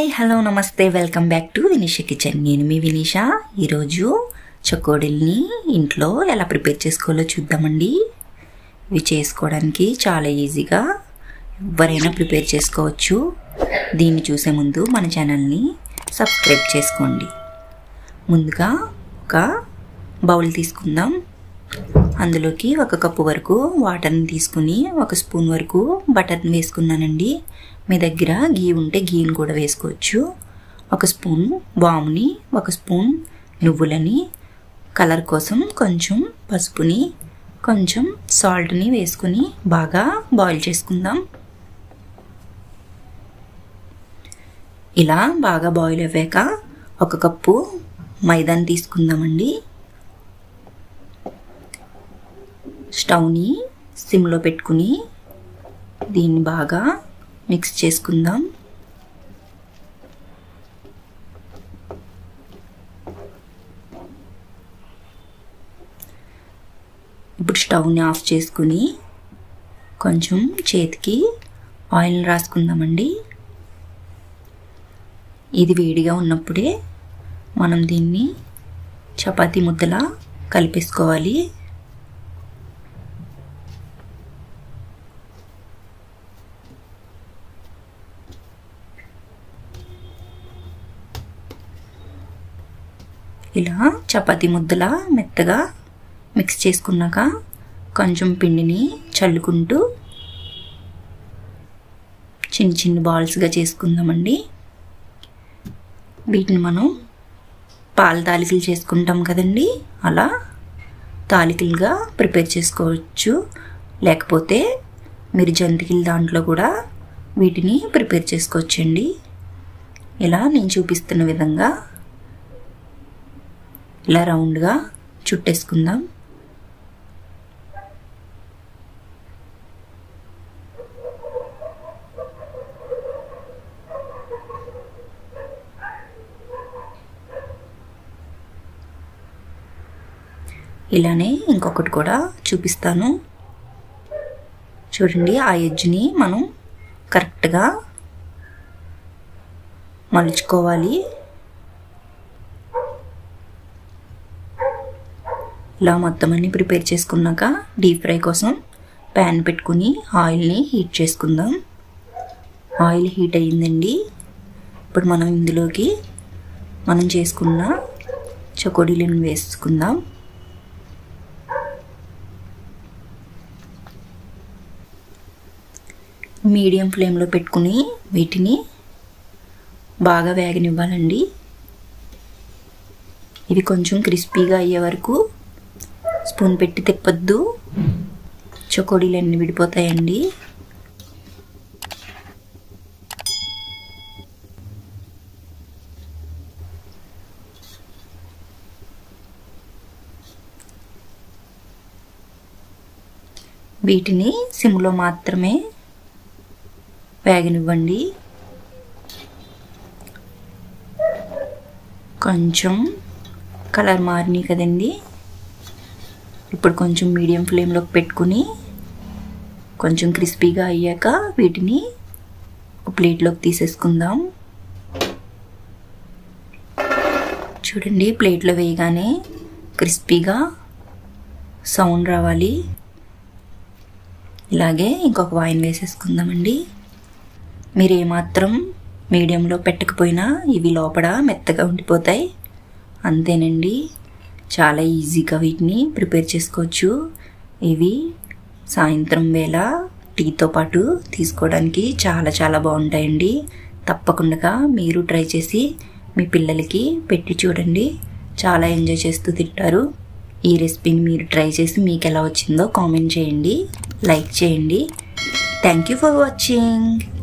hello నమస్తే welcome back to Vinisha kitchen నేను మీ వినిష ఈరోజు చకోడీల్ని ఇంట్లో ఎలా ప్రిపేర్ చేసుకోవాలో చూద్దామండి ఇవి చేసుకోవడానికి చాలా ఈజీగా ఎవరైనా ప్రిపేర్ చేసుకోవచ్చు దీన్ని చూసే ముందు మన ఛానల్ని సబ్స్క్రైబ్ చేసుకోండి ముందుగా ఒక బౌల్ తీసుకుందాం అందులోకి ఒక కప్పు వరకు వాటర్ని తీసుకుని ఒక స్పూన్ వరకు బటర్ని వేసుకున్నానండి మీ దగ్గర గీ ఉంటే గీని కూడా వేసుకోవచ్చు ఒక స్పూన్ వాముని ఒక స్పూన్ నువ్వులని కలర్ కోసం కొంచెం పసుపుని కొంచెం సాల్ట్ని వేసుకుని బాగా బాయిల్ చేసుకుందాం ఇలా బాగా బాయిల్ అవ్వాక ఒక కప్పు మైదాని తీసుకుందామండి స్టవ్ని సిమ్లో పెట్టుకుని దీన్ని బాగా మిక్స్ చేసుకుందాం ఇప్పుడు స్టవ్ని ఆఫ్ చేసుకుని కొంచెం చేతికి ఆయిల్ రాసుకుందామండి ఇది వేడిగా ఉన్నప్పుడే మనం దీన్ని చపాతీ ముద్దలా కలిపేసుకోవాలి ఇలా చపాతీ ముద్దలా మెత్తగా మిక్స్ చేసుకున్నాక కొంచెం పిండిని చల్లుకుంటూ చిన్న చిన్న బాల్స్గా చేసుకుందామండి వీటిని మనం పాల తాలికలు చేసుకుంటాం కదండి అలా తాలికలుగా ప్రిపేర్ చేసుకోవచ్చు లేకపోతే మీరు జంతికల దాంట్లో కూడా వీటిని ప్రిపేర్ చేసుకోవచ్చండి ఇలా నేను చూపిస్తున్న విధంగా ఇలా రౌండ్గా చుట్టేసుకుందాం ఇలానే ఇంకొకటి కూడా చూపిస్తాను చూడండి ఆ ఎడ్జ్ని మనం కరెక్ట్గా మలుచుకోవాలి ఇలా మొత్తం అన్ని ప్రిపేర్ చేసుకున్నాక డీప్ ఫ్రై కోసం ప్యాన్ పెట్టుకుని ఆయిల్ని హీట్ చేసుకుందాం ఆయిల్ హీట్ అయ్యిందండి ఇప్పుడు మనం ఇందులోకి మనం చేసుకున్న చకోడీలను వేసుకుందాం మీడియం ఫ్లేమ్లో పెట్టుకుని వీటిని బాగా వేగనివ్వాలండి ఇవి కొంచెం క్రిస్పీగా అయ్యే వరకు స్పూన్ పెట్టి తిప్పొద్దు చకోడీలు అన్నీ విడిపోతాయండి వీటిని సిమ్లో మాత్రమే వేగనివ్వండి కొంచెం కలర్ మారినాయి కదండి ఇప్పుడు కొంచెం మీడియం ఫ్లేమ్లోకి పెట్టుకుని కొంచెం క్రిస్పీగా అయ్యాక వీటిని ఒక ప్లేట్లోకి తీసేసుకుందాం చూడండి ప్లేట్లో వేయగానే క్రిస్పీగా సౌండ్ రావాలి ఇలాగే ఇంకొక వాయిన్ వేసేసుకుందామండి మీరు ఏమాత్రం మీడియంలో పెట్టకపోయినా ఇవి లోపల మెత్తగా ఉండిపోతాయి అంతేనండి చాలా ఈజీగా వీటిని ప్రిపేర్ చేసుకోవచ్చు ఇవి సాయంత్రం వేళ టీతో పాటు తీసుకోవడానికి చాలా చాలా బాగుంటాయండి తప్పకుండా మీరు ట్రై చేసి మీ పిల్లలకి పెట్టి చూడండి చాలా ఎంజాయ్ చేస్తూ తింటారు ఈ రెసిపీని మీరు ట్రై చేసి మీకు ఎలా వచ్చిందో కామెంట్ చేయండి లైక్ చేయండి థ్యాంక్ యూ ఫర్ వాచింగ్